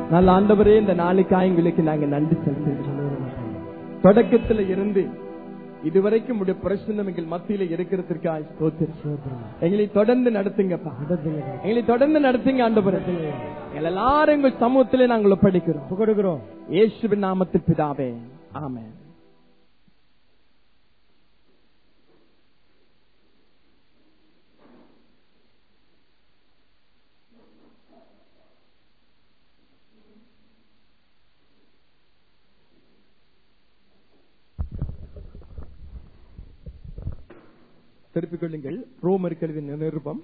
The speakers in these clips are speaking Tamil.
நல்ல ஆண்டவரே இந்த நாளுக்காய் உங்களுக்கு நாங்க நன்றி செலுத்துகிறோம் தொடக்கத்துல இருந்து இதுவரைக்கும் உடைய பிரச்சனை எங்கள் மத்தியில இருக்கிறதுக்காக ஸ்தோத்திரம் எங்களை தொடர்ந்து நடத்துங்கப்பா எங்களை தொடர்ந்து நடத்துங்க ஆண்டவரே எங்கள் எல்லாரும் எங்கள் சமூகத்திலே நாங்கள் ஒப்படைக்கிறோம் கொடுக்கிறோம் இயேசுவின் நாமத்தில் பிதாவே ஆமென் திருப்பிக் கொள்ளுங்கள் ரோமர் கழுவின் நிருபம்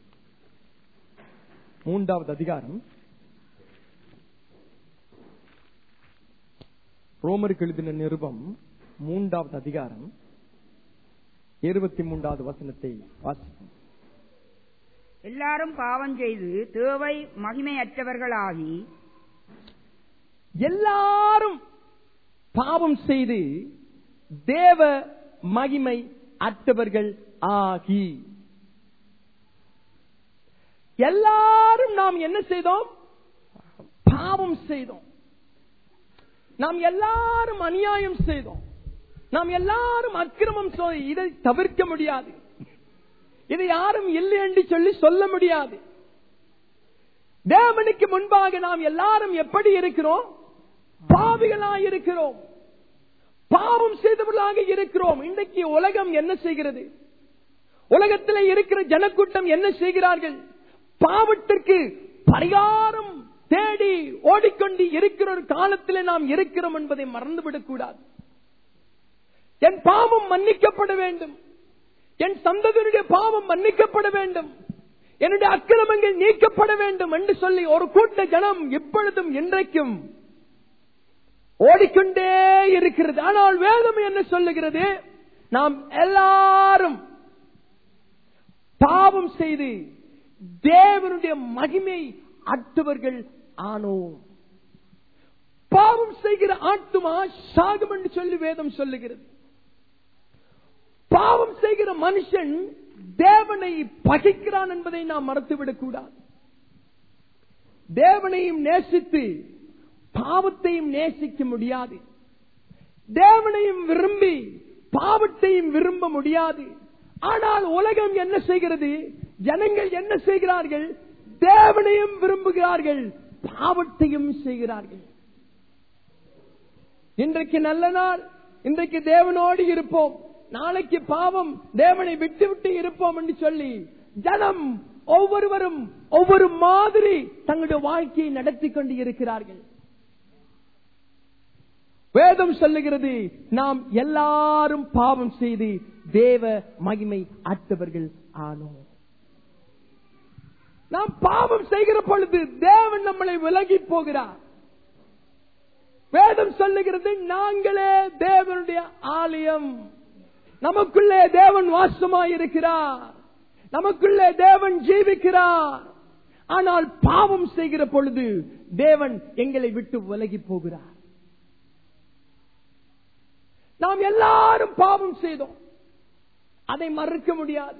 மூன்றாவது அதிகாரம் ரோமர் எழுதின நிருபம் மூன்றாவது அதிகாரம் இருபத்தி மூன்றாவது வசனத்தை வாசிப்போம் எல்லாரும் பாவம் செய்து தேவை மகிமையற்றவர்களாகி எல்லாரும் பாவம் செய்து தேவ மகிமை அற்றவர்கள் ஆகி எல்லாரும் நாம் என்ன செய்தோம் பாவம் செய்தோம் நாம் எல்லாரும் அநியாயம் செய்தோம் நாம் எல்லாரும் அக்கிரமம் செய்தோம். இதை தவிர்க்க முடியாது இதை யாரும் இல்லை என்று சொல்லி சொல்ல முடியாது தேவனுக்கு முன்பாக நாம் எல்லாரும் எப்படி இருக்கிறோம் பாவிகளாய் இருக்கிறோம் பாவம் செய்தவர்களாக இருக்கிறோம் இன்றைக்கு உலகம் என்ன செய்கிறது உலகத்தில் இருக்கிற ஜனக்கூட்டம் என்ன செய்கிறார்கள் பாவத்திற்கு பரிகாரம் தேடி ஓடிக்கொண்டு இருக்கிற ஒரு காலத்தில் நாம் இருக்கிறோம் என்பதை மறந்துவிடக் கூடாது என் பாவம் மன்னிக்கப்பட வேண்டும் என் சந்ததியுடைய பாவம் மன்னிக்கப்பட வேண்டும் என்னுடைய அக்கிரமங்கள் நீக்கப்பட வேண்டும் என்று சொல்லி ஒரு கூட்ட ஜனம் எப்பொழுதும் இன்றைக்கும் ஓடிக்கொண்டே இருக்கிறது ஆனால் வேதம் என்ன சொல்லுகிறது நாம் எல்லாரும் பாவம் செய்து தேவனுடைய மகிமை அற்றவர்கள் ஆனோம் பாவம் செய்கிற ஆத்துமா சாகும் என்று சொல்லி வேதம் சொல்லுகிறது பாவம் செய்கிற மனுஷன் தேவனை பகைக்கிறான் என்பதை நாம் மறந்துவிடக் கூடாது தேவனையும் நேசித்து பாவத்தையும் நேசிக்க முடியாது தேவனையும் விரும்பி பாவத்தையும் விரும்ப முடியாது ஆனால் உலகம் என்ன செய்கிறது ஜனங்கள் என்ன செய்கிறார்கள் தேவனையும் விரும்புகிறார்கள் பாவத்தையும் செய்கிறார்கள் இன்றைக்கு நல்ல நாள் இன்றைக்கு தேவனோடு இருப்போம் நாளைக்கு பாவம் தேவனை விட்டு விட்டு இருப்போம் என்று சொல்லி ஜனம் ஒவ்வொருவரும் ஒவ்வொரு மாதிரி தங்களுடைய வாழ்க்கையை நடத்தி கொண்டு இருக்கிறார்கள் வேதம் சொல்லுகிறது நாம் எல்லாரும் பாவம் செய்து தேவ மகிமை அற்றவர்கள் ஆனோம் நாம் பாவம் செய்கிற பொழுது தேவன் நம்மளை விலகி போகிறார் வேதம் சொல்லுகிறது நாங்களே தேவனுடைய ஆலயம் நமக்குள்ளே தேவன் வாசமாயிருக்கிறார் நமக்குள்ளே தேவன் ஜீவிக்கிறார் ஆனால் பாவம் செய்கிற பொழுது தேவன் எங்களை விட்டு விலகி போகிறார் நாம் எல்லாரும் பாவம் செய்தோம் அதை மறுக்க முடியாது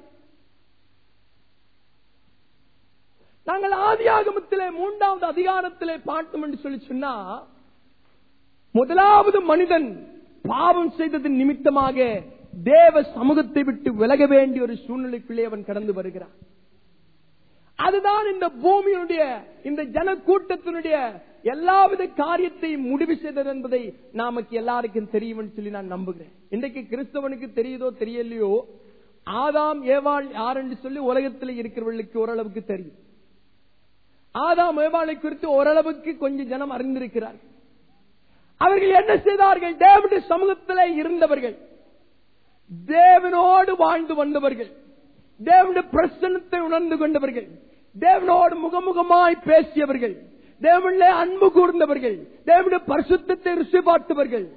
நாங்கள் ஆதியாகமத்திலே மூன்றாவது அதிகாரத்திலே பார்த்தோம் என்று சொல்லி சொன்னா முதலாவது மனிதன் பாவம் செய்ததன் நிமித்தமாக தேவ சமூகத்தை விட்டு விலக வேண்டிய ஒரு சூழ்நிலைக்குள்ளே அவன் கடந்து வருகிறான் அதுதான் இந்த பூமியினுடைய இந்த ஜன கூட்டத்தினுடைய எல்லாவித காரியத்தையும் முடிவு செய்தது என்பதை நமக்கு எல்லாருக்கும் தெரியும் சொல்லி நான் நம்புகிறேன் இன்றைக்கு கிறிஸ்தவனுக்கு தெரியுதோ தெரியலையோ ஆதாம் ஏவாள் யார் என்று சொல்லி உலகத்தில் இருக்கிறவர்களுக்கு ஓரளவுக்கு தெரியும் ஆதாம் ஏவாளை குறித்து ஓரளவுக்கு கொஞ்சம் ஜனம் அறிந்திருக்கிறார்கள் அவர்கள் என்ன செய்தார்கள் தேவனுடைய சமூகத்தில் இருந்தவர்கள் தேவனோடு வாழ்ந்து வந்தவர்கள் தேவனுடைய பிரசனத்தை உணர்ந்து கொண்டவர்கள் தேவனோடு முகமுகமாய் பேசியவர்கள் தேவனிலே அன்பு கூர்ந்தவர்கள் தேவனுடைய பரிசுத்தத்தை ருசி பார்த்தவர்கள்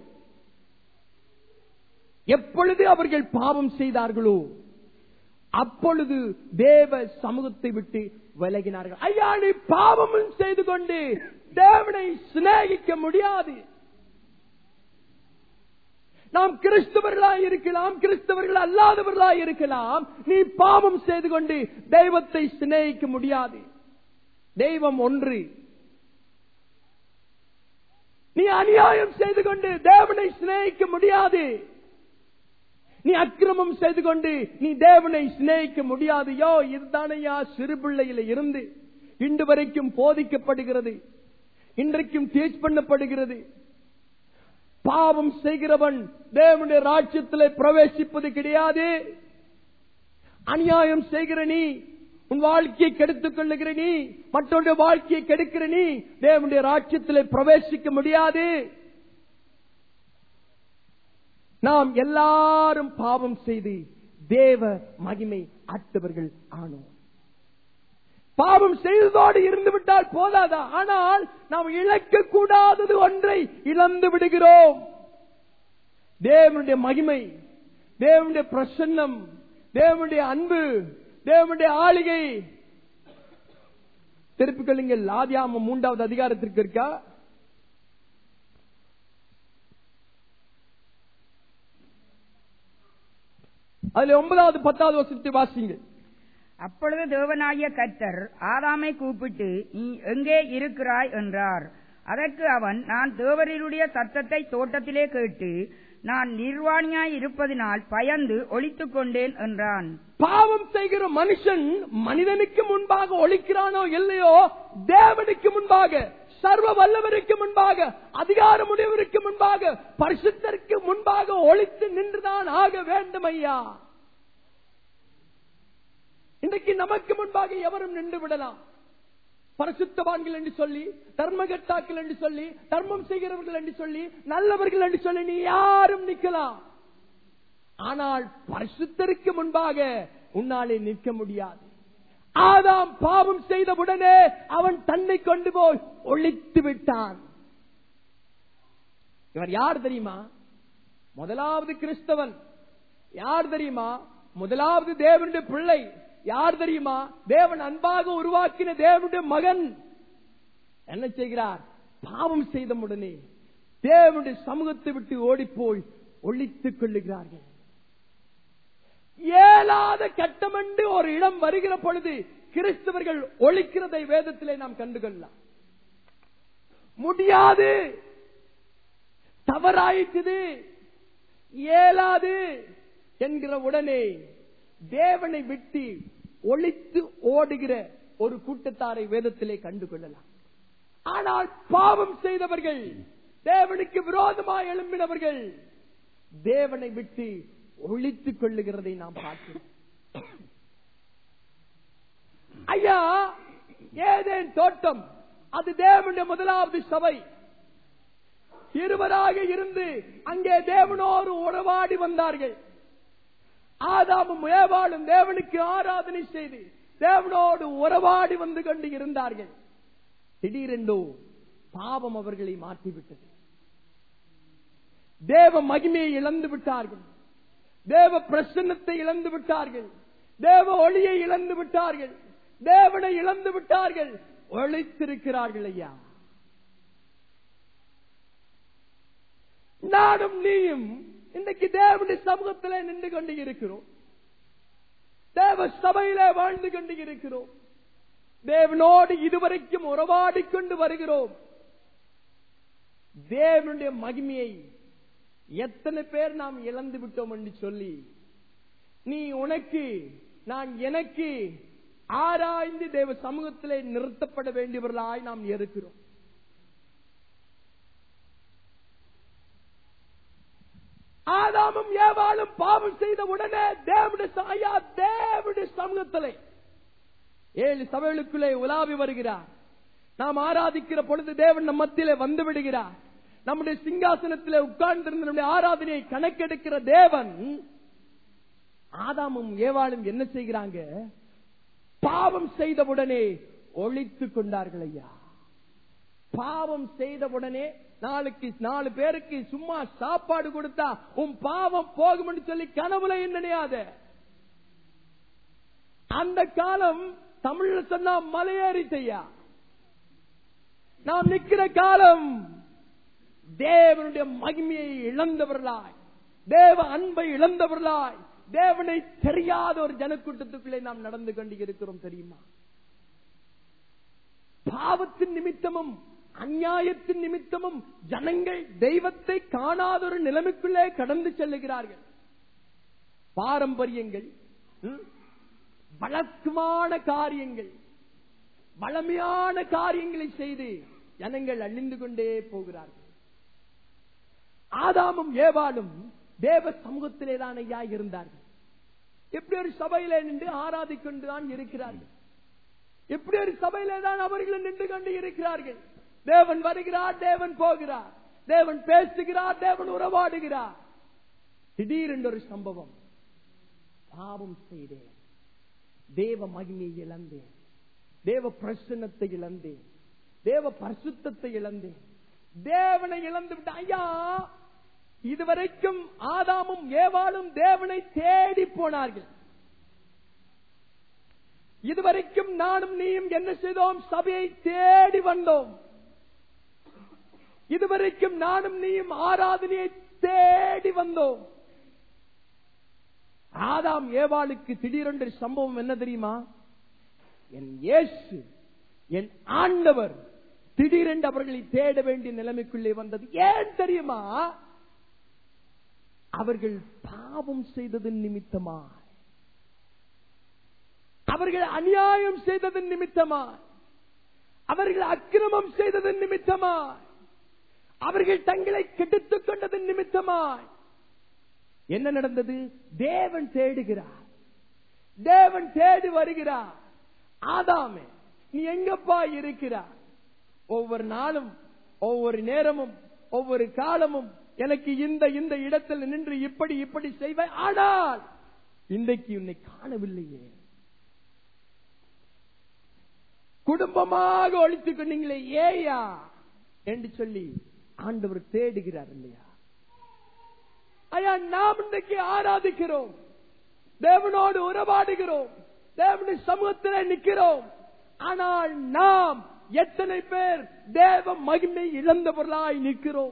எப்பொழுது அவர்கள் பாவம் செய்தார்களோ அப்பொழுது தேவ சமூகத்தை விட்டு விலகினார்கள் ஐயா நீ பாவமும் செய்து கொண்டு தேவனை சிநேகிக்க முடியாது நாம் கிறிஸ்தவர்களாய் இருக்கலாம் கிறிஸ்தவர்கள் அல்லாதவர்களாய் இருக்கலாம் நீ பாவம் செய்து கொண்டு தெய்வத்தை சிநேகிக்க முடியாது தெய்வம் ஒன்று அநியாயம் செய்து கொண்டு தேவனை சிநேகிக்க முடியாது நீ அக்கிரமம் செய்து கொண்டு நீ தேவனை சிநேகிக்க முடியாது யோ இதுதானையா சிறு பிள்ளையில இருந்து இன்று வரைக்கும் போதிக்கப்படுகிறது இன்றைக்கும் டீச் பண்ணப்படுகிறது பாவம் செய்கிறவன் தேவனுடைய ராஜ்யத்தில் பிரவேசிப்பது கிடையாது அநியாயம் செய்கிற நீ உன் வாழ்க்கையை கெடுத்துக் கொள்ளுகிற நீ மற்றொரு வாழ்க்கையை கெடுக்கிற நீ தேவனுடைய ராஜ்யத்தில் பிரவேசிக்க முடியாது நாம் எல்லாரும் பாவம் செய்து தேவ மகிமை அற்றவர்கள் ஆனோம் பாவம் செய்ததோடு இருந்து விட்டால் போதாதா ஆனால் நாம் இழக்க கூடாதது ஒன்றை இழந்து விடுகிறோம் தேவனுடைய மகிமை தேவனுடைய பிரசன்னம் தேவனுடைய அன்பு தேவனுடைய ஆளிகை திருப்பிக் கொள்ளுங்கள் ஆதியாமம் மூன்றாவது அதிகாரத்திற்கு இருக்கா அதுல ஒன்பதாவது பத்தாவது வருஷத்தை வாசிங்க அப்பொழுது தேவனாகிய கர்த்தர் ஆதாமை கூப்பிட்டு நீ எங்கே இருக்கிறாய் என்றார் அதற்கு அவன் நான் தேவரீருடைய சத்தத்தை தோட்டத்திலே கேட்டு நான் நிர்வாணியாய் இருப்பதினால் பயந்து ஒளித்துக் கொண்டேன் என்றான் பாவம் செய்கிற மனுஷன் மனிதனுக்கு முன்பாக ஒழிக்கிறானோ இல்லையோ தேவனுக்கு முன்பாக சர்வ வல்லவருக்கு முன்பாக அதிகாரமுடையவருக்கு முன்பாக பரிசுத்தருக்கு முன்பாக ஒழித்து நின்றுதான் ஆக வேண்டும் ஐயா இன்றைக்கு நமக்கு முன்பாக எவரும் நின்று விடலாம் பரிசுத்தவான்கள் என்று சொல்லி தர்மகட்டாக்கள் என்று சொல்லி தர்மம் செய்கிறவர்கள் என்று சொல்லி நல்லவர்கள் என்று சொல்லி நீ யாரும் நிக்கலாம் ஆனால் பரிசுத்தருக்கு முன்பாக உன்னாலே நிற்க முடியாது ஆதாம் பாவம் செய்தவுடனே அவன் தன்னை கொண்டு போய் ஒழித்து விட்டான் இவர் யார் தெரியுமா முதலாவது கிறிஸ்தவன் யார் தெரியுமா முதலாவது தேவனுடைய பிள்ளை யார் தெரியுமா தேவன் அன்பாக உருவாக்கின தேவனுடைய மகன் என்ன செய்கிறார் பாவம் செய்த உடனே தேவனுடைய சமூகத்தை விட்டு ஓடிப்போய் ஒழித்துக் கொள்ளுகிறார்கள் ஏலாத கட்டமண்டு ஒரு இடம் வருகிற பொழுது கிறிஸ்தவர்கள் ஒழிக்கிறதை வேதத்திலே நாம் கண்டுகொள்ளலாம் முடியாது தவறாயிற்று இயலாது என்கிற உடனே தேவனை விட்டு ஒழித்து ஓடுகிற ஒரு கூட்டத்தாரை வேதத்திலே கண்டுகொள்ளலாம் ஆனால் பாவம் செய்தவர்கள் தேவனுக்கு விரோதமாக எழும்பினவர்கள் தேவனை விட்டு ஒழித்துக் கொள்ளுகிறதை நாம் பார்க்கிறோம் ஐயா ஏதேன் தோட்டம் அது தேவனுடைய முதலாவது சபை இருவராக இருந்து அங்கே தேவனோடு உறவாடி வந்தார்கள் ஆதாமும் ஏவாளும் தேவனுக்கு ஆராதனை செய்து தேவனோடு உறவாடி வந்து கொண்டு இருந்தார்கள் திடீரென்றோ பாவம் அவர்களை மாற்றிவிட்டது தேவ மகிமையை இழந்து விட்டார்கள் தேவ பிரசன்னத்தை இழந்து விட்டார்கள் தேவ ஒளியை இழந்து விட்டார்கள் தேவனை இழந்து விட்டார்கள் ஒழித்திருக்கிறார்கள் ஐயா நானும் நீயும் இன்னைக்கு தேவனுடைய சமூகத்திலே நின்று கொண்டு இருக்கிறோம் தேவ சபையிலே வாழ்ந்து கொண்டு இருக்கிறோம் தேவனோடு இதுவரைக்கும் உறவாடி கொண்டு வருகிறோம் தேவனுடைய மகிமையை எத்தனை பேர் நாம் இழந்து விட்டோம் என்று சொல்லி நீ உனக்கு நான் எனக்கு ஆராய்ந்து தேவ சமூகத்திலே நிறுத்தப்பட வேண்டியவர்களாய் நாம் இருக்கிறோம் ஆதாமும் ஏவாளும் பாவம் செய்த உடனே தேவனுடைய ச- ஐயா தேவனுடைய சமூகத்திலே ஏழு சபைகளுக்குள்ளே உலாவி வருகிறார் நாம் ஆராதிக்கிற பொழுது தேவன் நம் மத்தியிலே வந்து விடுகிறார் நம்முடைய சிங்காசனத்திலே உட்கார்ந்திருந்த நம்முடைய ஆராதனையை கணக்கெடுக்கிற தேவன் ஆதாமும் ஏவாளும் என்ன செய்கிறாங்க பாவம் செய்தவுடனே ஒழித்துக் கொண்டார்கள் ஐயா பாவம் செய்தவுடனே நாளைக்கு நாலு பேருக்கு சும்மா சாப்பாடு கொடுத்தா உன் பாவம் போகும்னு சொல்லி கனவுல நினையாத அந்த காலம் தமிழ்ல சொன்னா மலையேறிச்சையா நாம் நிக்கிற காலம் தேவனுடைய மகிமையை இழந்தவர்களாய் தேவ அன்பை இழந்தவர்களாய் தேவனை தெரியாத ஒரு ஜனக்கூட்டத்துக்குள்ளே நாம் நடந்து கொண்டு இருக்கிறோம் தெரியுமா பாவத்தின் நிமித்தமும் அநியாயத்தின் நிமித்தமும் ஜனங்கள் தெய்வத்தை காணாத ஒரு நிலைமைக்குள்ளே கடந்து செல்லுகிறார்கள் பாரம்பரியங்கள் ம், வழக்கமான காரியங்கள் வளமையான காரியங்களை செய்து ஜனங்கள் அழிந்து கொண்டே போகிறார்கள் ஆதாமும் ஏவாளும் தேவ சமூகத்திலே தான் ஐயா இருந்தார்கள் எப்படி ஒரு சபையிலே நின்று ஆராதிக்கொண்டு தான் இருக்கிறார்கள் எப்படி ஒரு சபையிலே தான் அவர்கள் நின்று கொண்டு இருக்கிறார்கள் தேவன் வருகிறார் தேவன் போகிறார் தேவன் பேசுகிறார் தேவன் உறவாடுகிறார் திடீரென்று ஒரு சம்பவம் பாவம் செய்தேன் தேவ மகிமையை இழந்தேன் தேவ பிரசன்னத்தை இழந்தேன் தேவ பரிசுத்தத்தை இழந்தேன் தேவனை இழந்து விட்ட ஐயா இதுவரைக்கும் ஆதாமும் ஏவாளும் தேவனை தேடி போனார்கள் இதுவரைக்கும் நானும் நீயும் என்ன செய்தோம் சபையை தேடி வந்தோம் இதுவரைக்கும் நானும் நீயும் ஆராதனையை தேடி வந்தோம் ஆதாம் ஏவாளுக்கு திடீரென்று சம்பவம் என்ன தெரியுமா என் இயேசு என் ஆண்டவர் திடீரென்று அவர்களை தேட வேண்டிய நிலைமைக்குள்ளே வந்தது ஏன் தெரியுமா அவர்கள் பாவம் செய்ததன் நிமித்தமாய் அவர்கள் அநியாயம் செய்ததன் நிமித்தமாய் அவர்கள் அக்கிரமம் செய்ததன் நிமித்தமாய் அவர்கள் தங்களை கெடுத்துக் கொண்டதன் நிமித்தமாய் என்ன நடந்தது தேவன் தேடுகிறார் தேவன் தேடி வருகிறார் ஆதாமே நீ எங்கப்பா இருக்கிறார் ஒவ்வொரு நாளும் ஒவ்வொரு நேரமும் ஒவ்வொரு காலமும் எனக்கு இந்த இந்த இடத்தில் நின்று இப்படி இப்படி செய்வேன் ஆனால் இன்றைக்கு உன்னை காணவில்லையே குடும்பமாக ஒழித்துக் கொண்டீங்களே ஏயா என்று சொல்லி ஆண்டவர் தேடுகிறார் இல்லையா ஐயா நாம் இன்றைக்கு ஆராதிக்கிறோம் தேவனோடு உறவாடுகிறோம் தேவனுடைய சமூகத்தில் நிற்கிறோம் ஆனால் நாம் எத்தனை பேர் தேவ மகிமை இழந்தவர்களாய் நிற்கிறோம்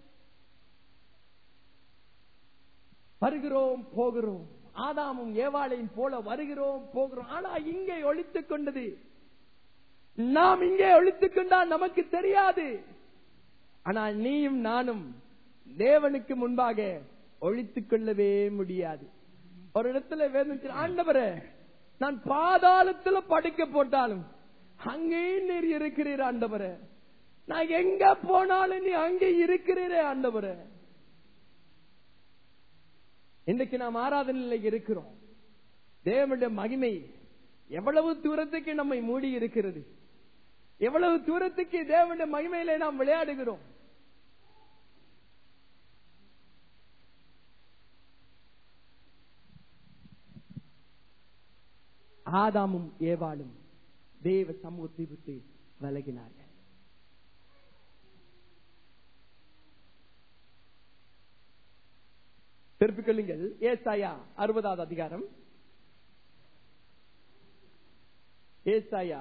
வருகிறோம் போகிறோம் ஆதாமும் ஏவாளையும் போல வருகிறோம் போகிறோம் ஆனா இங்கே ஒழித்துக் கொண்டது நாம் இங்கே ஒழித்துக் கொண்டால் நமக்கு தெரியாது ஆனால் நீயும் நானும் தேவனுக்கு முன்பாக ஒழித்துக் கொள்ளவே முடியாது ஒரு இடத்துல வேதத்தில் ஆண்டவரே நான் பாதாளத்துல படுக்க போட்டாலும் அங்கே நீர் இருக்கிறீர் ஆண்டவரே நான் எங்க போனாலும் நீ அங்கே இருக்கிறீரே ஆண்டவரே இன்றைக்கு நாம் ஆராதனையில் இருக்கிறோம் தேவனுடைய மகிமை எவ்வளவு தூரத்துக்கு நம்மை மூடி இருக்கிறது எவ்வளவு தூரத்துக்கு தேவனுடைய மகிமையிலே நாம் விளையாடுகிறோம் ஆதாமும் ஏவாளும் தேவ சமூகத்தை விட்டு விலகினார்கள் திருப்பிக் கொள்ளுங்கள் ஏசாயா அறுபதாவது அதிகாரம் ஏசாயா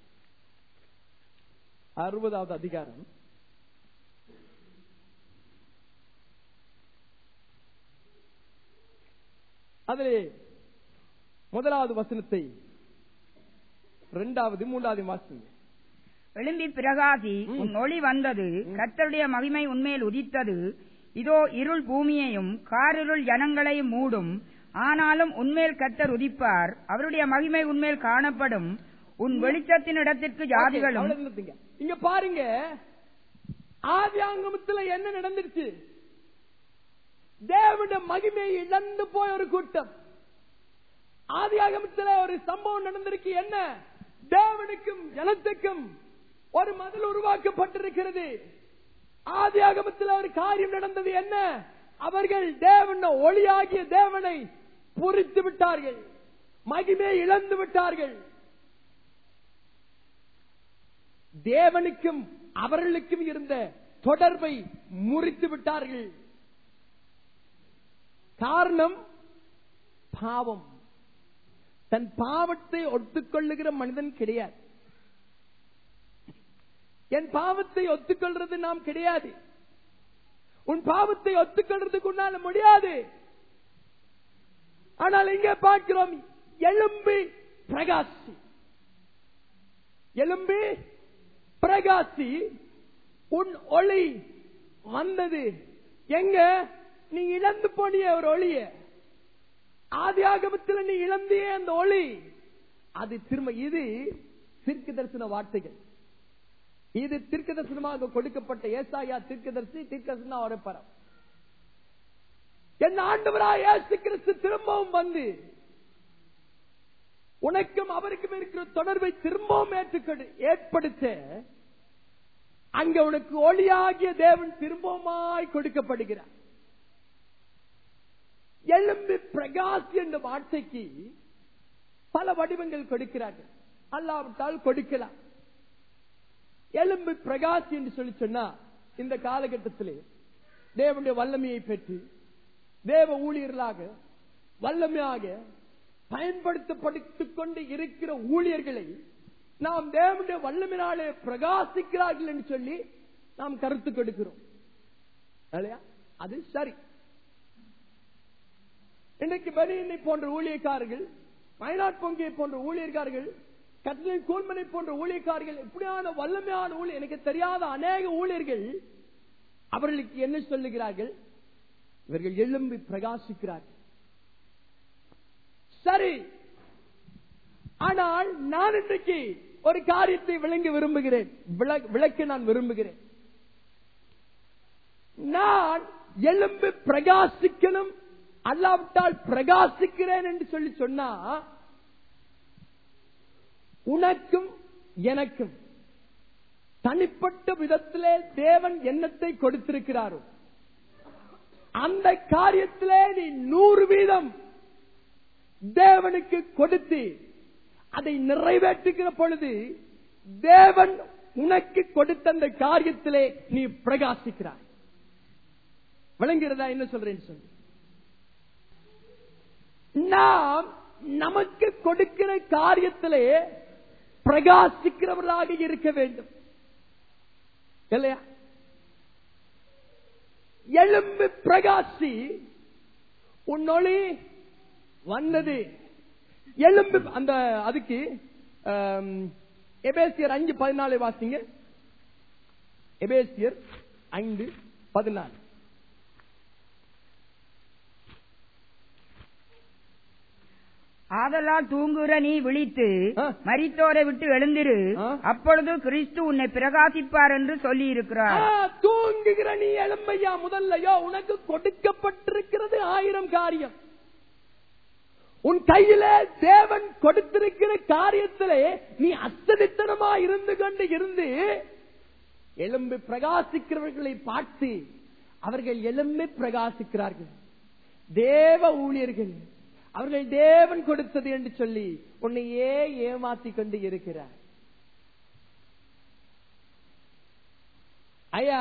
அறுபதாவது அதிகாரம் அதிலே முதலாவது வசனத்தை இரண்டாவது மூன்றாவது வாசனம் எழும்பி பிரகாசி ம். உன் ஒளி வந்தது கர்த்தருடைய மகிமை உன்மேல் உதித்தது இதோ இருள் பூமியையும் காரிருள் ஜனங்களையும் மூடும் ஆனாலும் உன்மேல் கர்த்தர் உதிப்பார் அவருடைய மகிமை உன்மேல் காணப்படும் உன் வெளிச்சத்தின் இடத்திற்கு ஜாதிகளும் அவ்வளவு நிறுத்துங்க. இங்க பாருங்க ஆதியாங்கமத்துல என்ன நடந்துருச்சு தேவனுடைய மகிமையை இழந்து போய் ஒரு கூட்டம் ஆதியாகமத்துல ஒரு சம்பவம் நடந்திருக்கு என்ன தேவனுக்கும் ஜனத்துக்கும் ஒரு மதில் உருவாக்கப்பட்டிருக்கிறது ஆதியாகமத்தில் ஒரு காரியம் நடந்தது என்ன அவர்கள் தேவன் ஒளியாகிய தேவனை புரித்து விட்டார்கள் மகிமையை இழந்து விட்டார்கள் தேவனுக்கும் அவர்களுக்கும் இருந்த தொடர்பை முறித்து விட்டார்கள் காரணம் பாவம் தன் பாவத்தை ஒத்துக்கொள்ளுகிற மனிதன் கிடையாது என் பாவத்தை ஒத்துக்கொள்றது நாம் கிடையாது உன் பாவத்தை ஒத்துக்கொள்றதுக்கு உன்னால முடியாது ஆனால் இங்கே பார்க்கிறோம் எலும்பி பிரகாசி எலும்பி பிரகாசி உன் ஒளி வந்தது எங்க நீ இழந்து போனிய ஒரு ஒளிய ஆதியாகமத்தில் நீ இழந்தியே அந்த ஒளி அது திரும்ப இது தீர்க்க தரிசன வார்த்தைகள் இது தீர்க்க தரிசனமாக கொடுக்கப்பட்ட ஏசாயா தீர்க்கதரிசி தீர்க்கதரிசன வரப்பறம் என் ஆண்டவராய் இயேசு கிறிஸ்து திரும்பவும் வந்து உனக்கும் அவருக்கும் இருக்கிற தொடர்பை திரும்பவும் ஏற்றுக்கொடு ஏற்படுத்த அங்க உனக்கு ஒளியாகிய தேவன் திரும்பவுமாய் கொடுக்கப்படுகிறார் எலும்பு பிரகாஷ் என்ற வார்த்தைக்கு பல வடிவங்கள் கொடுக்கிறார்கள் அல்லாவிட்டால் கொடுக்கலாம் எலும்பு பிரகாஷ் என்று சொல்லி சொன்னா இந்த காலகட்டத்திலே தேவனுடைய வல்லமையை பெற்று தேவ ஊழியர்களாக வல்லமையாக பயன்படுத்தப்பட்டுக் கொண்டு இருக்கிற ஊழியர்களை நாம் தேவனுடைய வல்லமினாலே பிரகாசிக்கிறார்கள் என்று சொல்லி நாம் கருத்து கொடுக்கிறோம் இல்லையா அது சரி இன்றைக்கு பனியனை போன்ற ஊழியக்காரர்கள் மயிலாட் பொங்கியை போன்ற ஊழியக்காரர்கள் கட்டளை கூர்மனை போன்ற ஊழியக்காரர்கள் இப்படியான வல்லமையான ஊழியர் எனக்கு தெரியாத அநேக ஊழியர்கள் அவர்களுக்கு என்ன சொல்லுகிறார்கள் இவர்கள் எழும்பி பிரகாசிக்கிறார்கள் சரி ஆனால் நான் இன்றைக்கு ஒரு காரியத்தை விளங்க விரும்புகிறேன் விள- விளக்க நான் விரும்புகிறேன் நான் எலும்பு பிரகாசிக்கணும் அல்லாவிட்டால் பிரகாசிக்கிறேன் என்று சொல்லி சொன்னா உனக்கும் எனக்கும் தனிப்பட்ட விதத்திலே தேவன் எண்ணத்தை கொடுத்திருக்கிறாரோ அந்த காரியத்திலே நீ நூறு வீதம் தேவனுக்கு கொடுத்து அதை நிறைவேற்றுகிற பொழுது தேவன் உனக்கு கொடுத்த அந்த காரியத்திலே நீ பிரகாசிக்கிறாய் விளங்குகிறதா என்ன சொல்றேன்னு சொல்லி நாம் நமக்கு கொடுக்கிற காரியத்திலே பிரகாசிக்கிறவர்களாக இருக்க வேண்டும் இல்லையா எலும்பு பிரகாசி உன்னொளி வந்தது எலும்பு அந்த அதுக்கு ஆம், எபேசியர் அஞ்சு பதினாலு வாசிங்க எபேசியர் ஐந்து பதினாலு ஆதலால் தூங்குற நீ விழித்து ஆ. மரித்தோரை விட்டு எழுந்திரு ஆ. அப்பொழுது கிறிஸ்து உன்னை பிரகாசிப்பார் என்று சொல்லி இருக்கிறார் ஆ, தூங்குகிற நீ எலும்பையா முதல்லையோ உனக்கு கொடுக்கப்பட்டிருக்கிறது ஆயிரம் காரியம் உன் கையிலே தேவன் கொடுத்திருக்கிற காரியத்திலே நீ அத்தடித்தனமா இருந்து கொண்டு இருந்து எலும்பு பிரகாசிக்கிறவர்களை பார்த்து அவர்கள் எலும்பு பிரகாசிக்கிறார்கள் தேவ ஊழியர்கள் அவர்கள் தேவன் கொடுத்தது என்று சொல்லி உன்னையே ஏமாத்திக் கொண்டு இருக்கிறார் ஐயா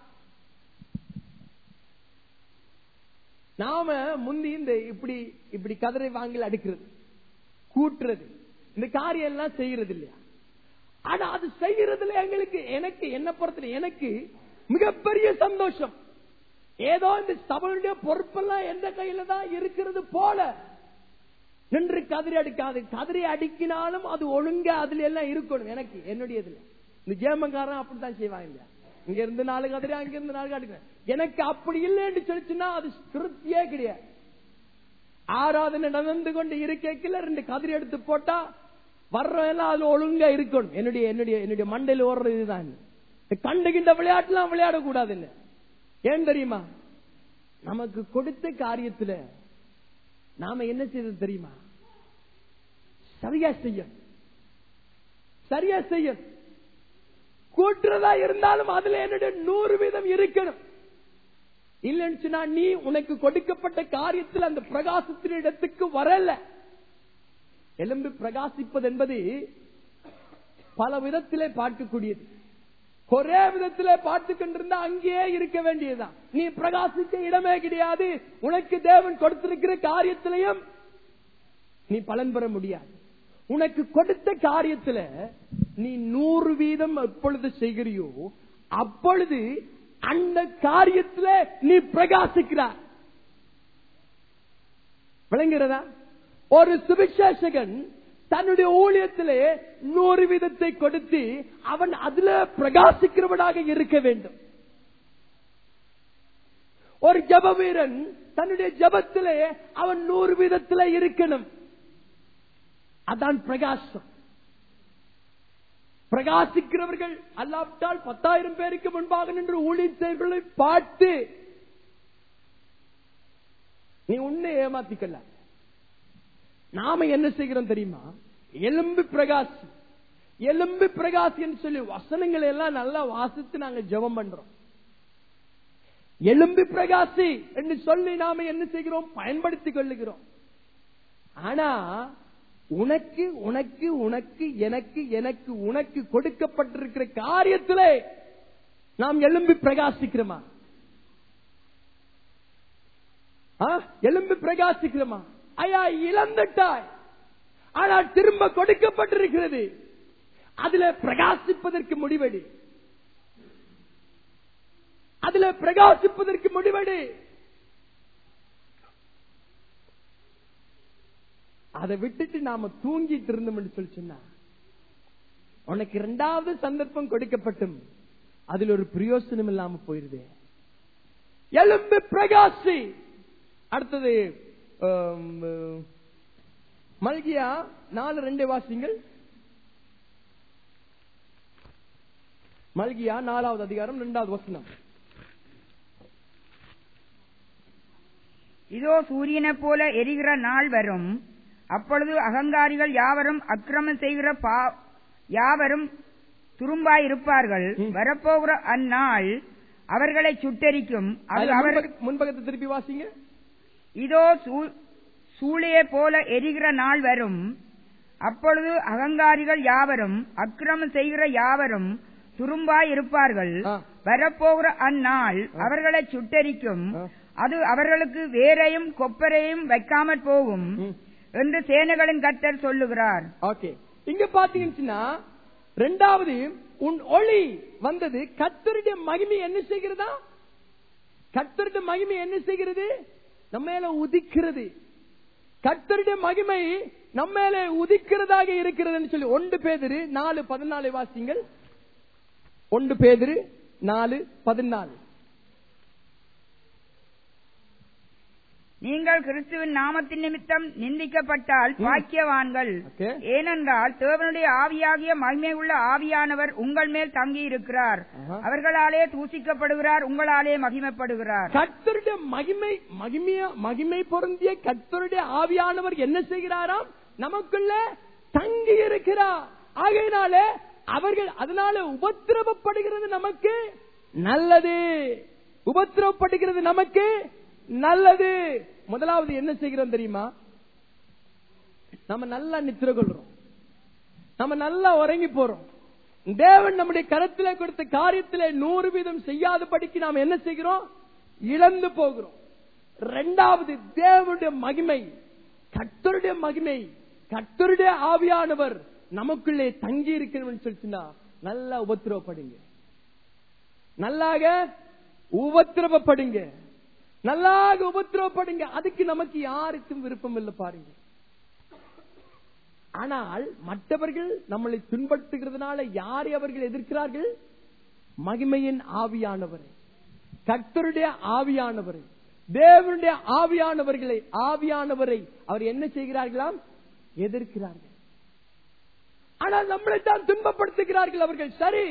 நாம முந்தி இந்த இப்படி இப்படி கதிரை வாங்கல் அடுக்கிறது கூட்டுறது இந்த காரியம் எல்லாம் செய்யறது இல்லையா ஆனா அது செய்யறதுல எங்களுக்கு எனக்கு என்ன பொறுத்தல எனக்கு மிகப்பெரிய சந்தோஷம் ஏதோ இந்த சபையுடைய பொறுப்பெல்லாம் எந்த கையில தான் இருக்கிறது போல நின்று கதிரை அடிக்காது கதிரை அடிக்கினாலும் அது ஒழுங்கா அதுல எல்லாம் இருக்கணும் எனக்கு என்னுடைய இதுல இந்த ஜேமங்காரன் அப்படித்தான் செய்வாங்க இல்லையா இங்க இருந்து நாலு கதிரை அங்க இருந்து நாலு கதிரை எனக்கு அப்படி இல்லைன்னு சொல்லிச்சுன்னா அது திருப்தியே கிடையாது ஆராதனை நடந்து கொண்டு இருக்கைக்குள்ள ரெண்டு கதிரை எடுத்து போட்டா வர்றவன் எல்லாம் அதுல ஒழுங்கா இருக்கணும் என்னுடைய என்னுடைய என்னுடைய மண்டையில ஓடுறது இதுதான் இந்த கண்டுகின்ற விளையாட்டுலாம் விளையாடக்கூடாது இல்ல ஏன் தெரியுமா நமக்கு கொடுத்த காரியத்துல நாம என்ன செய்தது தெரியுமா சரியா செய்யும் சரியா செய்யும் கூட்டுறதா இருந்தாலும் அதுல என்னுடைய நூறு வீதம் இருக்கணும் இல்லைன்னு சொன்னா நீ உனக்கு கொடுக்கப்பட்ட காரியத்தில் அந்த பிரகாசத்தின் இடத்துக்கு வரல எலும்பு பிரகாசிப்பது என்பது பல விதத்திலே பார்க்கக்கூடியது ஒரே விதத்திலே பார்த்து கொண்டிருந்தா அங்கேயே இருக்க வேண்டியதுதான் நீ பிரகாசிக்க இடமே கிடையாது உனக்கு தேவன் கொடுத்திருக்கிற காரியத்திலையும் நீ பலன் பெற முடியாது உனக்கு கொடுத்த காரியத்துல நீ நூறு வீதம் எப்பொழுது செய்கிறியோ அப்பொழுது அந்த காரியத்துல நீ பிரகாசிக்கிறாய் விளங்குகிறதா ஒரு சுவிசேஷகன் தன்னுடைய ஊழியத்திலே நூறு வீதத்தை கொடுத்து அவன் அதுல பிரகாசிக்கிறவனாக இருக்க வேண்டும் ஒரு ஜப வீரன் தன்னுடைய ஜபத்திலே அவன் நூறு வீதத்திலே இருக்கணும் அதான் பிரகாசம் பிரகாசிக்கிறவர்கள் அல்லாவிட்டால் பத்தாயிரம் பேருக்கு முன்பாக நின்று ஊழியர்களை பார்த்து நீ உன்னை ஏமாத்திக்கல நாம என்ன செய்கிறோம் தெரியுமா எலும்பு பிரகாசி எலும்பு பிரகாசி என்று சொல்லி வசனங்களை எல்லாம் நல்லா வாசித்து நாங்க ஜெபம் பண்றோம் எலும்பு பிரகாசி என்று சொல்லி நாம என்ன செய்கிறோம் பயன்படுத்திக் கொள்ளுகிறோம் ஆனா உனக்கு உனக்கு உனக்கு எனக்கு எனக்கு உனக்கு கொடுக்கப்பட்டிருக்கிற காரியத்திலே நாம் எலும்பி பிரகாசிக்கிறோமா ஆ? எலும்பி பிரகாசிக்கிறோமா ஐயா இழந்துட்டாய் ஆனால் திரும்ப கொடுக்கப்பட்டிருக்கிறது அதுல பிரகாசிப்பதற்கு முடிவெடு அதுல பிரகாசிப்பதற்கு முடிவெடு அதை விட்டுட்டு நாம தூங்கிட்டு இருந்தோம் சொல்லி சொன்னா உனக்கு இரண்டாவது சந்தர்ப்பம் கொடுக்கப்பட்டும் அதுல ஒரு பிரயோசனம் இல்லாம போயிருது எலும்பு பிரகாசி அடுத்தது ஆம், மல்கியா நாலு ரெண்டு வாசிங்கள் மல்கியா நாலாவது அதிகாரம் இரண்டாவது வசனம் இதோ சூரியனைப் போல எரிகிற நாள் வரும் அப்பொழுது அகங்காரிகள் யாவரும் அக்கிரமம் செய்கிற பா யாவரும் துரும்பாயிருப்பார்கள் ம். வரப்போகிற அந்நாள் அவர்களை சுட்டெரிக்கும் அது அதுல அவர் முன்பக்க- முன்பக்கத்தை திருப்பி வாசிங்க இதோ சூ- சூளையைப் போல எரிகிற நாள் வரும் அப்பொழுது அகங்காரிகள் யாவரும் அக்கிரமம் செய்கிற யாவரும் துரும்பாய் இருப்பார்கள் ஆ. வரப்போகிற அந்நாள் அவர்களை சுட்டெரிக்கும் ஆ. அது அவர்களுக்கு வேரையும் கொப்பரையும் வைக்காமற் போகும் ம். என்று சேனைகளின் கர்த்தர் சொல்லுகிறார் ஓகே இங்க பாத்தீங்கன்னா ரெண்டாவது உன் ஒளி வந்தது கத்தருடைய மகிமை என்ன செய்கிறதா கத்தருடைய மகிமை என்ன செய்கிறது நம்ம மேல உதிக்கிறது கத்தருடைய மகிமை நம்ம மேல உதிக்கிறதாக இருக்கிறதுன்னு சொல்லி ஒன்று பேதிரு நாலு பதினாலு வாசிங்கள் ஒன்று பேதிரு நாலு பதினாலு நீங்கள் கிறிஸ்துவின் நாமத்தின் நிமித்தம் நிந்திக்கப்பட்டால் பாக்கியவான்கள் Okay. ஏனென்றால் தேவனுடைய ஆவியாகிய மகிமை உள்ள ஆவியானவர் உங்கள் மேல் தங்கி இருக்கிறார் ஆஹா. அவர்களாலே தூசிக்கப்படுகிறார் உங்களாலே மகிமைப்படுகிறார் கர்த்தருடைய மகிமை மகிமைய மகிமை பொருந்திய கர்த்தருடைய ஆவியானவர் என்ன செய்கிறாராம் நமக்குள்ள தங்கி இருக்கிறார் ஆகையினாலே அவர்கள் அதனால உபத்திரவப்படுகிறது நமக்கு நல்லது உபத்திரவப்படுகிறது நமக்கு நல்லது முதலாவது என்ன செய்கிறோம் தெரியுமா நம்ம நல்லா நித்திர கொள்றோம் நம்ம நல்லா உறங்கி போறோம் தேவன் நம்முடைய கரத்திலே கொடுத்த காரியத்திலே நூறு வீதம் செய்யாதபடிக்கு நாம் என்ன செய்கிறோம் இழந்து போகிறோம் இரண்டாவது தேவனுடைய மகிமை கர்த்தருடைய மகிமை கர்த்தருடைய ஆவியானவர் நமக்குள்ளே தங்கி இருக்கிறவன் சொல்லிச்சுன்னா நல்லா உபத்திரவப்படுங்க நல்லாக உபத்திரவப்படுங்க நல்லாக உபத்திரவப்படுங்க அதுக்கு நமக்கு யாருக்கும் விருப்பம் இல்லை பாருங்க ஆனால் மற்றவர்கள் நம்மளை துன்படுத்துகிறதுனால யாரை அவர்கள் எதிர்க்கிறார்கள் மகிமையின் ஆவியானவரை கர்த்தருடைய ஆவியானவரை தேவனுடைய ஆவியானவர்களை ஆவியானவரை அவர் என்ன செய்கிறார்களாம் எதிர்க்கிறார்கள் ஆனால் நம்மளை தான் துன்பப்படுத்துகிறார்கள் அவர்கள் சரி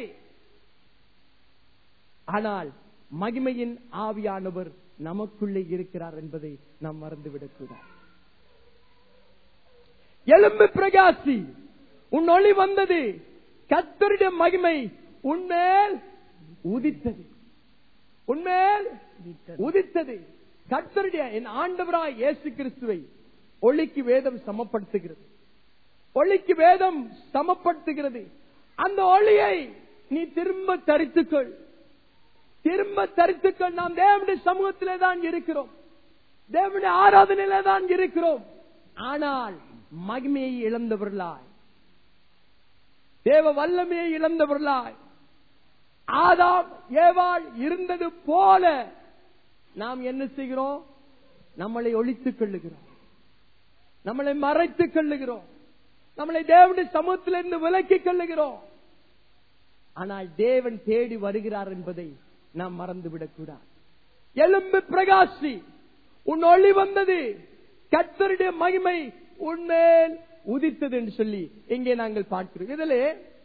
ஆனால் மகிமையின் ஆவியானவர் நமக்குள்ளே இருக்கிறார் என்பதை நாம் மறந்துவிடக் கூடாது எலும்பு பிரகாசி உன் ஒளி வந்தது கத்தருடைய மகிமை உன்மேல் உதித்தது உன்மேல் உதித்தது கத்தருடைய என் ஆண்டவராய் இயேசு கிறிஸ்துவை ஒளிக்கு வேதம் சமப்படுத்துகிறது ஒளிக்கு வேதம் சமப்படுத்துகிறது அந்த ஒளியை நீ திரும்ப தரித்துக்கொள் திரும்ப தரித்துக்கள் நாம் தேவனுடைய சமூகத்திலே தான் இருக்கிறோம் தேவனுடைய ஆராதனையிலே தான் இருக்கிறோம் ஆனால் மகிமையை இழந்தவர்களாய் தேவ வல்லமையை இழந்தவர்களாய் ஆதாம் ஏவாள் இருந்தது போல நாம் என்ன செய்கிறோம் நம்மளை ஒழித்துக் கொள்ளுகிறோம் நம்மளை மறைத்துக் கொள்ளுகிறோம் நம்மளை தேவனுடைய சமூகத்திலிருந்து விலக்கிக் கொள்ளுகிறோம் ஆனால் தேவன் தேடி வருகிறார் என்பதை நாம் மறந்துவிடக் கூடாது எலும்பு பிரகாசி உன் ஒளி வந்தது கத்தருடைய மகிமை உன்மேல் உதித்தது என்று சொல்லி இங்கே நாங்கள் பார்க்கிறோம் இதிலே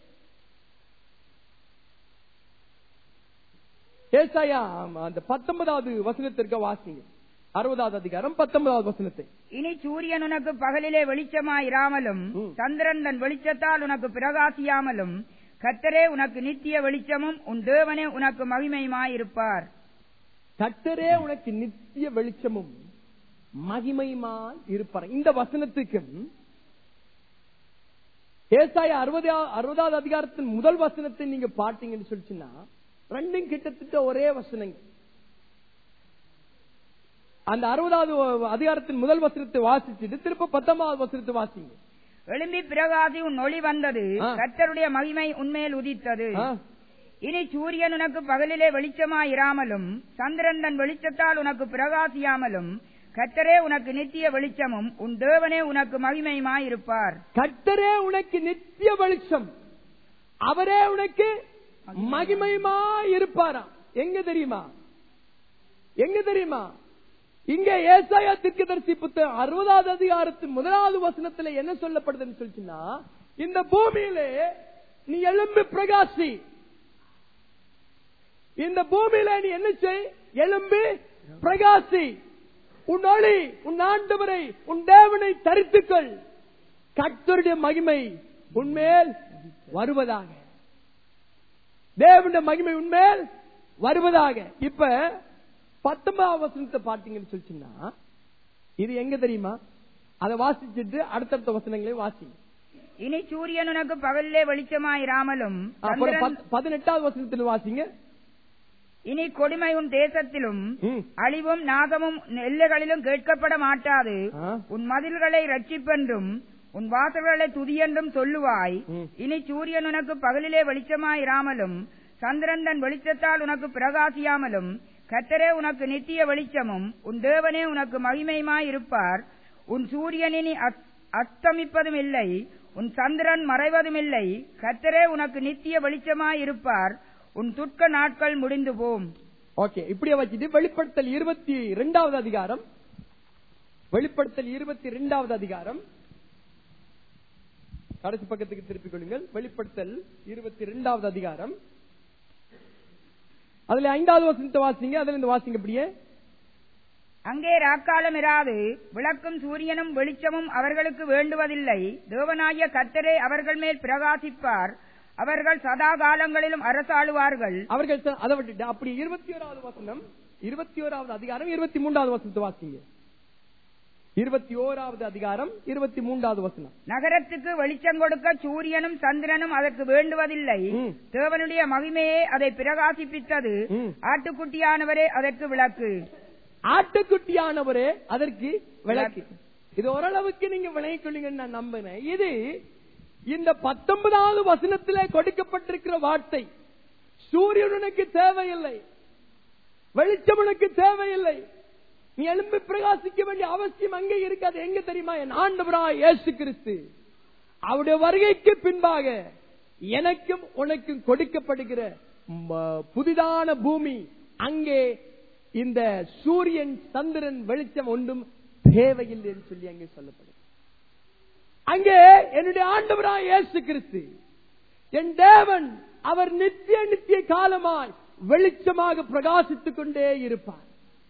ஏசாயா ஆமா, அந்த பத்தொன்பதாவது வசனத்திற்கு வாசிங்க அறுபதாவது அதிகாரம் பத்தொன்பதாவது வசனத்தை இனி சூரியன் உனக்கு பகலிலே வெளிச்சமாயிராமலும் ம். சந்திரன் தன் வெளிச்சத்தால் உனக்கு பிரகாசியாமலும் கத்தரே உனக்கு நித்திய வெளிச்சமும் உன் தேவனே உனக்கு மகிமையுமாயிருப்பார் கத்தரே உனக்கு நித்திய வெளிச்சமும் மகிமையுமா இருப்பார் இந்த வசனத்துக்கும் ஏசாய அறுபதா அறுபதாவது அதிகாரத்தின் முதல் வசனத்தை நீங்க பார்த்தீங்கன்னு சொல்லிச்சுன்னா ரெண்டும் கிட்டத்தட்ட ஒரே வசனங்கள் அந்த அறுபதாவது அதிகாரத்தின் முதல் வசனத்தை வாசிச்சுட்டு திருப்ப பத்தொன்பதாவது வசனத்தை வாசிங்க எழும்பி பிரகாசி உன் ஒளி வந்தது ஆ. கத்தருடைய மகிமை உன்மேல் உதித்தது ஆ? இனி சூரியன் உனக்கு பகலிலே வெளிச்சமாயிராமலும் சந்திரன் தன் வெளிச்சத்தால் உனக்கு பிரகாசியாமலும் கத்தரே உனக்கு நித்திய வெளிச்சமும் உன் தேவனே உனக்கு மகிமையுமாயிருப்பார் கர்த்தரே உனக்கு நித்திய வெளிச்சம் அவரே உனக்கு மகிமையுமா இருப்பாராம் எங்க தெரியுமா எங்க தெரியுமா இங்க ஏசாயா தீர்க்கதரிசி புத்தகம் அறுபதாவது அதிகாரத்தின் முதலாவது வசனத்துல என்ன சொல்லப்படுதுன்னு சொல்லிச்சுன்னா இந்த பூமியிலே நீ எழும்பு பிரகாசி இந்த பூமியில நீ என்ன செய் எழும்பி பிரகாசி உன் ஒளி உன் ஆண்டவரை உன் தேவனை தரித்துக்கொள் கர்த்தருடைய மகிமை உன்மேல் வருவதாக தேவனுடைய மகிமை உன்மேல் வருவதாக இப்ப பத்தொன்பதாம் வசனத்தை பார்த்தீங்கன்னு சொல்லிச்சுன்னா இது எங்க தெரியுமா அதை வாசிச்சுட்டு அடுத்தடுத்த வசனங்களை வாசிங்க இனி சூரியன் உனக்கு பகலிலே வெளிச்சமாயிராமலும் அப்புறம் சந்திரன் பத்- பதினெட்டாவது வசனத்தில் வாசிங்க இனி கொடுமை உன் தேசத்திலும் ம். அழிவும் நாகமும் எல்லைகளிலும் கேட்கப்பட மாட்டாது ஆ. உன் மதில்களை ரட்சிப்பென்றும் உன் வாசல்களை துதியென்றும் சொல்லுவாய் ம். இனி சூரியன் உனக்கு பகலிலே வெளிச்சமாயிராமலும் சந்திரன் தன் வெளிச்சத்தால் உனக்கு பிரகாசியாமலும் கத்தரே உனக்கு நித்திய வெளிச்சமும் உன் தேவனே உனக்கு மகிமையுமாயிருப்பார் உன் சூரியன் இனி அஸ்- அஸ்தமிப்பதும் இல்லை உன் சந்திரன் மறைவதும் இல்லை கத்தரே உனக்கு நித்திய வெளிச்சமாயிருப்பார் உன் துக்க நாட்கள் முடிந்து போம் ஓகே இப்படியே வச்சுட்டு வெளிப்படுத்தல் இருபத்தி இரண்டாவது அதிகாரம் வெளிப்படுத்தல் இருபத்தி இரண்டாவது அதிகாரம் கடைசி பக்கத்துக்கு திருப்பிக் கொள்ளுங்கள் வெளிப்படுத்தல் இருபத்தி இரண்டாவது அதிகாரம் அதுல ஐந்தாவது வசனத்தை வாசிங்க அதுல இருந்து வாசிங்க அப்படியே அங்கே ராக்காலம் இராது விளக்கும் சூரியனும் வெளிச்சமும் அவர்களுக்கு வேண்டுவதில்லை தேவனாகிய கத்தரே அவர்கள் மேல் பிரகாசிப்பார் அவர்கள் சதா காலங்களிலும் அரசாளுவார்கள் அவர்கள் ச- அதை விட்டுட்டு அப்படி இருபத்தி ஓராவது வசனம் இருபத்தி ஓராவது அதிகாரம் இருபத்தி மூன்றாவது வசனத்தை வாசிங்க இருபத்தி ஓராவது அதிகாரம் இருபத்தி மூன்றாவது வசனம் நகரத்துக்கு வெளிச்சம் கொடுக்க சூரியனும் சந்திரனும் அதற்கு வேண்டுவதில்லை ம். தேவனுடைய மகிமையே அதை பிரகாசிப்பித்தது ம். ஆட்டுக்குட்டியானவரே அதற்கு விளக்கு ஆட்டுக்குட்டியானவரே அதற்கு விளக்கு இது ஓரளவுக்கு நீங்க விளங்கிக் கொள்ளுங்கன்னு நான் நம்பினேன் இது இந்த பத்தொன்பதாவது வசனத்திலே கொடுக்கப்பட்டிருக்கிற வார்த்தை சூரியன் உனக்கு தேவையில்லை வெளிச்சம் உனக்கு தேவையில்லை நீ எழும்பி பிரகாசிக்க வேண்டிய அவசியம் அங்கே இருக்காது எங்க தெரியுமா என் ஆண்டவராய் இயேசு கிறிஸ்து அவருடைய வருகைக்கு பின்பாக எனக்கும் உனக்கும் கொடுக்கப்படுகிற ம- புதிதான பூமி அங்கே இந்த சூரியன் சந்திரன் வெளிச்சம் ஒன்றும் தேவையில்லை என்று சொல்லி அங்கே சொல்லப்படுது அங்கே என்னுடைய ஆண்டவராய் இயேசு கிறிஸ்து என் தேவன் அவர் நித்திய நித்திய காலமாய் வெளிச்சமாக பிரகாசித்துக் கொண்டே இருப்பார்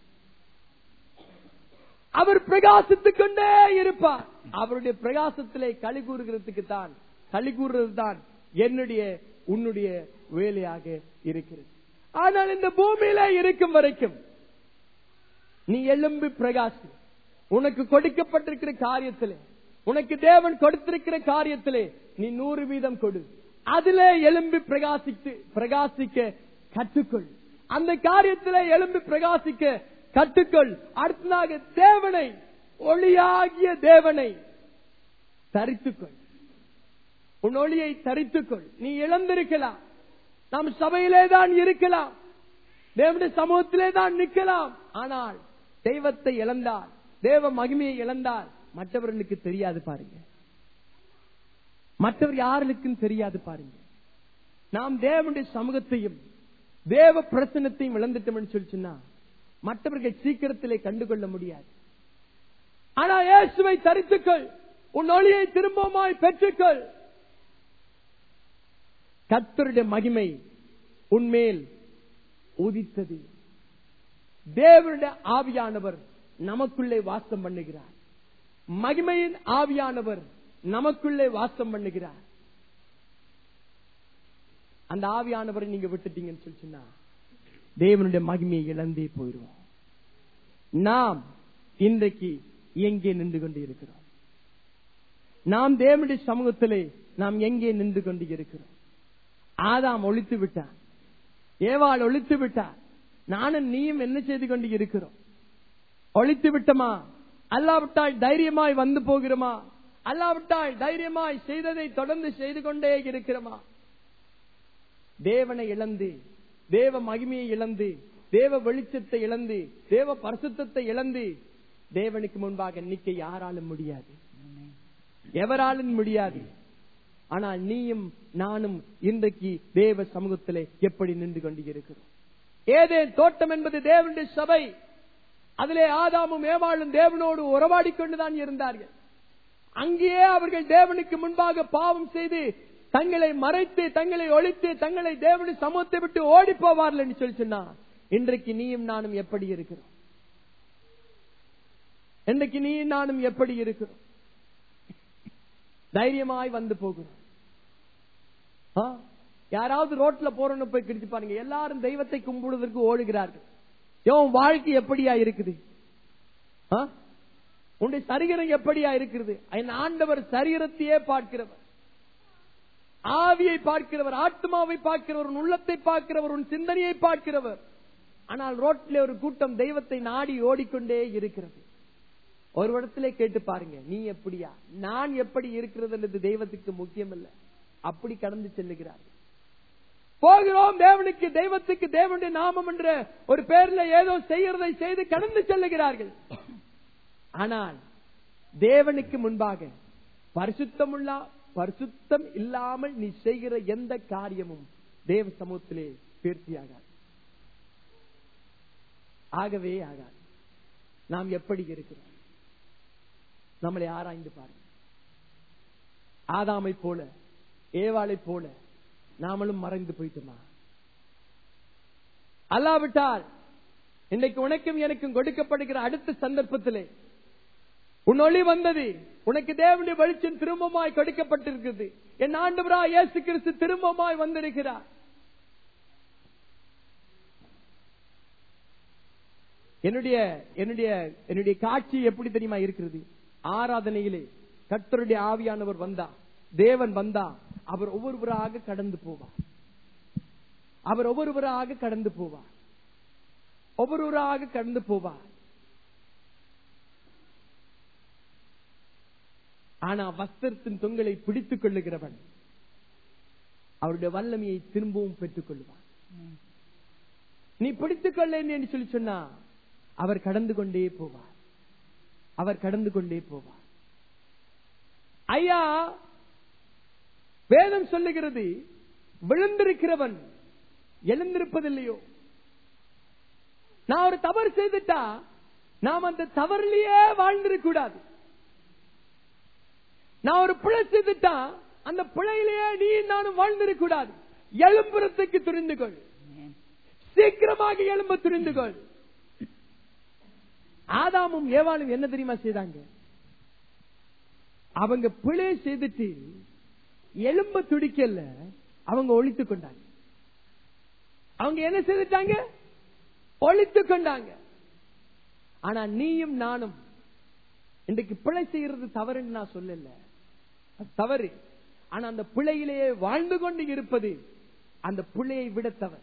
அவர் பிரகாசித்துக் கொண்டே இருப்பார் அவருடைய பிரகாசத்திலே களி கூறுகிறதுக்கு தான் களி கூறுறது தான் என்னுடைய உன்னுடைய வேலையாக இருக்கிறது ஆனால் இந்த பூமியில இருக்கும் வரைக்கும் நீ எழும்பி பிரகாசி உனக்கு கொடுக்கப்பட்டிருக்கிற காரியத்திலே உனக்கு தேவன் கொடுத்திருக்கிற காரியத்திலே நீ நூறு வீதம் கொடு அதிலே எழும்பி பிரகாசித்து பிரகாசிக்க கற்றுக்கொள் அந்த காரியத்திலே எழும்பி பிரகாசிக்க கற்றுக்கொள் அடுத்ததாக தேவனை ஒளியாகிய தேவனை தரித்துக்கொள் உன் ஒளியை தரித்துக்கொள் நீ இழந்திருக்கலாம் நாம் சபையிலே தான் இருக்கலாம் தேவனுடைய சமூகத்திலே தான் நிற்கலாம் ஆனால் தெய்வத்தை இழந்தால் தேவ மகிமையை இழந்தால் மற்றவர்களுக்கு தெரியாது பாருங்க மற்றவர் யாருக்கும் தெரியாது பாருங்க நாம் தேவனுடைய சமூகத்தையும் தேவ பிரசனத்தையும் இழந்துட்டோம்னு சொல்லிச்சுன்னா மற்றவர்கள் சீக்கிரத்திலே கண்டுகொள்ள முடியாது ஆனா இயேசுவை தரித்துக்கள் உன் ஒளியை திரும்பமாய் பெற்றுக்கள் கர்த்தருடைய மகிமை உன்மேல் உதித்தது தேவனுடைய ஆவியானவர் நமக்குள்ளே வாசம் பண்ணுகிறார் மகிமையின் ஆவியானவர் நமக்குள்ளே வாசம் பண்ணுகிறார் அந்த ஆவியானவரை நீங்க விட்டுட்டீங்கன்னு சொல்லிச்சுன்னா தேவனுடைய மகிமையை இழந்தே போயிடுவோம் நாம் இன்றைக்கு எங்கே நின்று கொண்டு இருக்கிறோம் நாம் தேவனுடைய சமூகத்திலே நாம் எங்கே நின்று கொண்டு இருக்கிறோம் ஆதாம் ஒழித்து விட்டான் ஏவாள் ஒழித்து விட்டார் நானும் நீயும் என்ன செய்து கொண்டு இருக்கிறோம் ஒழித்து விட்டமா அல்லாவிட்டால் தைரியமாய் வந்து போகிறோமா அல்லாவிட்டால் தைரியமாய் செய்ததை தொடர்ந்து செய்து கொண்டே இருக்கிறோமா தேவனை இழந்து தேவ மகிமையை இழந்து தேவ வெளிச்சத்தை இழந்து தேவ பரிசுத்தத்தை இழந்து தேவனுக்கு முன்பாக நிற்க யாராலும் முடியாது எவராலும் முடியாது ஆனால் நீயும் நானும் இன்றைக்கு தேவ சமூகத்திலே எப்படி நின்று கொண்டு இருக்கிறோம் ஏதே தோட்டம் என்பது தேவனுடைய சபை அதிலே ஆதாமும் ஏவாளும் தேவனோடு உறவாடி கொண்டுதான் இருந்தார்கள் அங்கேயே அவர்கள் தேவனுக்கு முன்பாக பாவம் செய்து தங்களை மறைத்து தங்களை ஒழித்து தங்களை தேவனுடைய சமூகத்தை விட்டு ஓடி போவார்கள் என்று சொல்லி சொன்னா இன்றைக்கு நீயும் நானும் எப்படி இருக்கிறோம் இன்றைக்கு நீயும் நானும் எப்படி இருக்கிறோம் தைரியமாய் வந்து போகிறோம் ஆ? யாராவது ரோட்ல போறோம்னு போய் கிடிச்சு பாருங்க எல்லாரும் தெய்வத்தை கும்பிடுவதற்கு ஓடுகிறார்கள் என் வாழ்க்கை எப்படியா இருக்குது ஆ? உன்னுடைய சரீரம் எப்படியா இருக்கிறது என் ஆண்டவர் சரீரத்தையே பார்க்கிறவர் ஆவியை பார்க்கிறவர் ஆத்மாவை பார்க்கிறவர் உன் உள்ளத்தை பார்க்கிறவர் உன் சிந்தனையை பார்க்கிறவர் ஆனால் ரோட்ல ஒரு கூட்டம் தெய்வத்தை நாடி ஓடிக்கொண்டே இருக்கிறது ஒரு இடத்திலே கேட்டு பாருங்க நீ எப்படியா நான் எப்படி இருக்கிறது என்பது தெய்வத்துக்கு முக்கியம் இல்ல அப்படி கடந்து செல்லுகிறார் போகிறோம் தேவனுக்கு தெய்வத்துக்கு தேவனுடைய நாமம் என்ற ஒரு பேர்ல ஏதோ செய்யறதை செய்து கடந்து செல்லுகிறார்கள் ஆனால் தேவனுக்கு முன்பாக பரிசுத்தமுள்ள பரிசுத்தம் இல்லாமல் நீ செய்கிற எந்த காரியமும் தேவ சமூகத்திலே பேர்த்தியாகாது ஆகவே ஆகாது நாம் எப்படி இருக்கிறோம் நம்மளை ஆராய்ந்து பாருங்க ஆதாமை போல ஏவாளை போல நாமளும் மறைந்து போயிட்டுமா அல்லாவிட்டால் இன்னைக்கு உனக்கும் எனக்கும் கொடுக்கப்படுகிற அடுத்த சந்தர்ப்பத்திலே உன் ஒளி வந்தது உனக்கு தேவனுடைய வெளிச்சம் திரும்பமாய் கொடுக்கப்பட்டிருக்கிறது என் ஆண்டவரா இயேசு கிறிஸ்து திரும்பமாய் வந்திருக்கிறார் என்னுடைய என்னுடைய என்னுடைய காட்சி எப்படி தெரியுமா இருக்கிறது ஆராதனையிலே கர்த்தருடைய ஆவியானவர் வந்தா தேவன் வந்தா அவர் ஒவ்வொருவராக கடந்து போவார் அவர் ஒவ்வொருவராக கடந்து போவார் ஒவ்வொருவராக கடந்து போவார் ஆனா வஸ்திரத்தின் தொங்கலை பிடித்துக் கொள்ளுகிறவன் அவருடைய வல்லமையை திரும்பவும் பெற்றுக் கொள்வான் நீ பிடித்துக் கொள்ள என்று சொல்லி சொன்னா அவர் கடந்து கொண்டே போவார் அவர் கடந்து கொண்டே போவார் ஐயா வேதம் சொல்லுகிறது விழுந்திருக்கிறவன் எழுந்திருப்பதில்லையோ நான் ஒரு தவறு செய்துட்டா நாம் அந்த தவறிலேயே வாழ்ந்திருக்க கூடாது நான் ஒரு பிழை செய்துட்டா அந்த பிழையிலேயே நீ நானும் வாழ்ந்திருக்க கூடாது எழும்புறத்துக்கு துணிந்து கொள் சீக்கிரமாக எழும்ப துணிந்து கொள் ஆதாமும் ஏவாளும் என்ன தெரியுமா செய்தாங்க அவங்க பிழை செய்துட்டு எலும்ப துடிக்கல அவங்க ஒழித்து கொண்டாங்க அவங்க என்ன செய்துட்டாங்க ஒழித்து கொண்டாங்க ஆனா நீயும் நானும் இன்றைக்கு பிழை செய்யறது தவறுன்னு நான் சொல்லல அது தவறு ஆனா அந்த பிழையிலேயே வாழ்ந்து கொண்டு இருப்பது அந்த பிழையை விட தவறு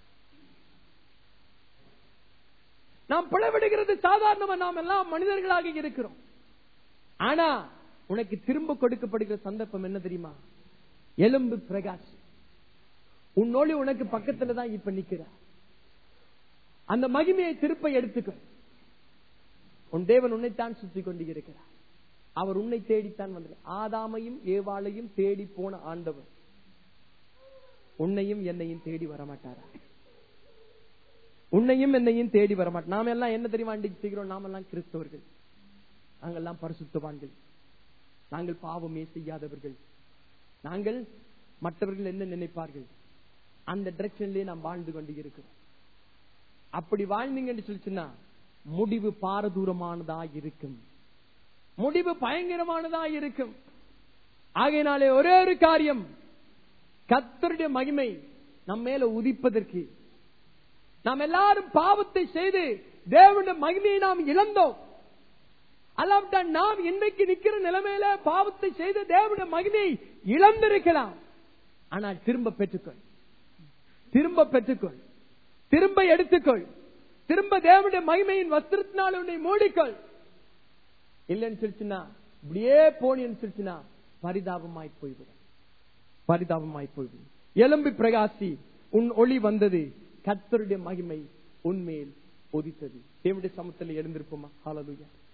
நாம் பிளவிடுகிறது சாதாரணமா நாம் எல்லாம் மனிதர்களாக இருக்கிறோம் ஆனா உனக்கு திரும்ப கொடுக்கப்படுகிற சந்தர்ப்பம் என்ன தெரியுமா எலும்பு பிரகாஷ் உன்னோடு உனக்கு பக்கத்துல தான் இப்ப நிக்கிற அந்த மகிமையை திருப்ப எடுத்துக்க உன் தேவன் உன்னைத்தான் சுற்றி கொண்டு இருக்கிறார் அவர் உன்னை தேடித்தான் வந்தார் ஆதாமையும் ஏவாளையும் தேடி போன ஆண்டவர் உன்னையும் என்னையும் தேடி வரமாட்டாரா உன்னையும் என்னையும் தேடி வரமாட்டார் நாம எல்லாம் என்ன தெரியுமா அன்றைக்கு செய்கிறோம் நாம எல்லாம் கிறிஸ்தவர்கள் நாங்கெல்லாம் பரிசுத்தவான்கள் நாங்கள் பாவமே செய்யாதவர்கள் நாங்கள் மற்றவர்கள் என்ன நினைப்பார்கள் அந்த டிரெக்ஷன்லயே நாம் வாழ்ந்து கொண்டு இருக்கிறோம் அப்படி வாழ்ந்தீங்கன்னு சொல்லிச்சுன்னா முடிவு பாரதூரமானதா இருக்கும் முடிவு பயங்கரமானதா இருக்கும் ஆகையினாலே ஒரே ஒரு காரியம் கத்தருடைய மகிமை நம்ம மேல உதிப்பதற்கு நாம் எல்லாரும் பாவத்தை செய்து தேவனுடைய மகிமையை நாம் இழந்தோம் அல்லாவிட்டால் நாம் இன்னைக்கு நிக்கிற நிலைமையில பாவத்தை செய்து தேவனுடைய மகிமையை இழந்திருக்கலாம் ஆனால் திரும்ப பெற்றுக்கொள் திரும்ப பெற்றுக்கொள் திரும்ப எடுத்துக்கொள் திரும்ப தேவனுடைய மகிமையின் வஸ்திரத்தினால் உன்னை மூடிக்கொள் இல்லைன்னு சொல்லிச்சுன்னா இப்படியே போனின்னு சொல்லிச்சுன்னா பரிதாபமாய் போய்விடும் பரிதாபமாய் போய்விடும் எலும்பி பிரகாசி உன் ஒளி வந்தது கத்தருடைய மகிமை உன்மேல் ஒதித்தது தேவனுடைய சமத்தில் எழுந்திருப்போமா ஹalleluya